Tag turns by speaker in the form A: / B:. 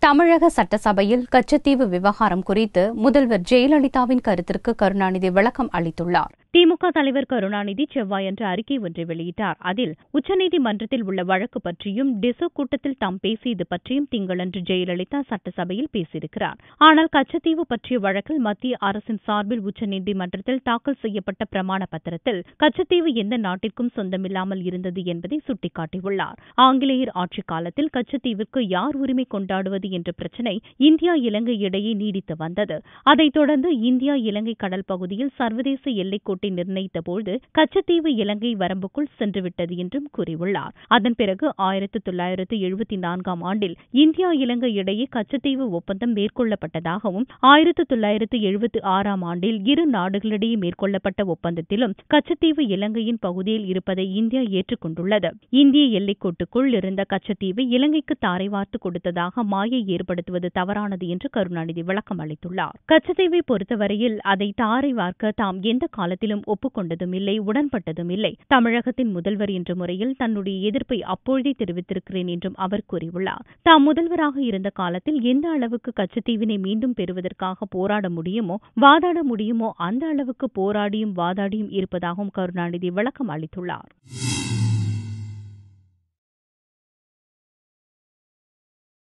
A: தமிழக சட்டசபையில் கச்சத்தீவு விவகாரம் குறித்து முதல்வர் ஜெயலலிதாவின் கருத்திற்கு கருணாநிதி விளக்கம் அளித்துள்ளார்
B: திமுக தலைவர் கருணாநிதி செவ்வாயன்று அறிக்கை ஒன்றை வெளியிட்டார் அதில் உச்சநீதிமன்றத்தில் உள்ள வழக்கு பற்றியும் டிசோ கூட்டத்தில் தாம் பேசியது பற்றியும் திங்களன்று ஜெயலலிதா சட்டசபையில் பேசியிருக்கிறார் ஆனால் கச்சத்தீவு பற்றிய வழக்கில் மத்திய அரசின் சார்பில் உச்சநீதிமன்றத்தில் தாக்கல் செய்யப்பட்ட பிரமாண பத்திரத்தில் கச்சத்தீவு எந்த நாட்டிற்கும் சொந்தமில்லாமல் இருந்தது என்பதை சுட்டிக்காட்டியுள்ளார் ஆங்கிலேயர் ஆட்சிக் காலத்தில் கச்சத்தீவிற்கு யார் உரிமை கொண்டாடுவது என்ற பிரச்சினை இந்தியா இலங்கை இடையே நீடித்து வந்தது அதைத் தொடர்ந்து இந்தியா இலங்கை கடல் பகுதியில் சர்வதேச எல்லைக்கோட்டை நிர்ணயித்தபோது கச்சத்தீவு இலங்கை வரம்புக்குள் சென்றுவிட்டது என்றும் கூறியுள்ளார் அதன் பிறகு ஆயிரத்து தொள்ளாயிரத்து எழுபத்தி நான்காம் ஆண்டில் இந்தியா இலங்கை இடையே கச்சத்தீவு ஒப்பந்தம் மேற்கொள்ளப்பட்டதாகவும் ஆயிரத்து தொள்ளாயிரத்து எழுபத்தி ஆறாம் ஆண்டில் இரு நாடுகளிடையே மேற்கொள்ளப்பட்ட ஒப்பந்தத்திலும் கச்சத்தீவு இலங்கையின் பகுதியில் இருப்பதை இந்தியா ஏற்றுக்கொண்டுள்ளது இந்திய எல்லைக்கோட்டுக்குள் இருந்த கச்சத்தீவை இலங்கைக்கு தாரை வார்த்து கொடுத்ததாக மாயை ஏற்படுத்துவது தவறானது என்று கருணாநிதி விளக்கம் அளித்துள்ளார் கச்சத்தீவை பொறுத்தவரையில் அதை தாரை வார்க்க தாம் எந்த காலத்திலும் ஒப்புக்கொண்டதும் இல்லை உடன்பட்டதும் இல்லை தமிழகத்தின் முதல்வர் என்ற முறையில் தன்னுடைய எதிர்ப்பை அப்பொழுதே தெரிவித்திருக்கிறேன் என்றும் அவர் கூறியுள்ளார் தாம் முதல்வராக இருந்த காலத்தில் எந்த அளவுக்கு கச்சத்தீவினை மீண்டும் பெறுவதற்காக போராட முடியுமோ வாதாட முடியுமோ அந்த அளவுக்கு போராடியும் வாதாடியும் இருப்பதாகவும் கருணாநிதி விளக்கம் அளித்துள்ளார்